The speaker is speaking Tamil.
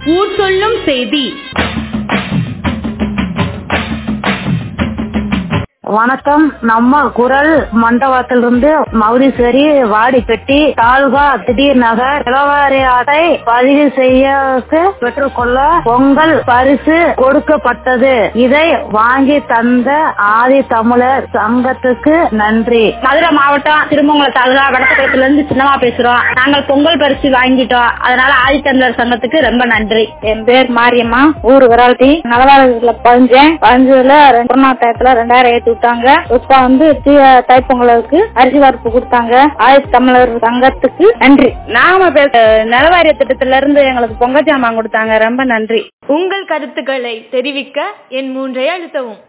ஊர் சொல்லும் செய்தி வணக்கம் நம்ம குரல் மண்டபத்திலிருந்து மௌரீஸ்வரி வாடிப்பட்டி தாலுகா திடீர் நகர் இளவாரி அட்டை பதிவு செய்ய பெற்றுக்கொள்ள பொங்கல் பரிசு கொடுக்கப்பட்டது இதை வாங்கி தந்த ஆதி தமிழர் சங்கத்துக்கு நன்றி மதுரை மாவட்டம் திருமங்கலம் தாலுகா வடக்குளத்துல இருந்து சின்னமா பேசுறோம் நாங்கள் பொங்கல் பரிசு வாங்கிட்டோம் அதனால ஆதித்தமிழர் சங்கத்துக்கு ரொம்ப நன்றி என் பேர் மாரியம்மா ஊர் விராட்டி நலவாரத்துல பதிஞ்சேன் பதிஞ்சதுல கொரோனா டயத்துல ரெண்டாயிரம் ஏத்தி விட்டாங்க இப்ப வந்து தீ- தைப்பொங்கலுக்கு அரிசி பருப்பு கொடுத்தாங்க ஆயுஷ் தமிழர் சங்கத்துக்கு நன்றி நாம பேச நலவாரிய திட்டத்துல இருந்து எங்களுக்கு பொங்கல் ஜாமான் கொடுத்தாங்க ரொம்ப நன்றி உங்கள் கருத்துக்களை தெரிவிக்க என் மூன்றை அழுத்தவும்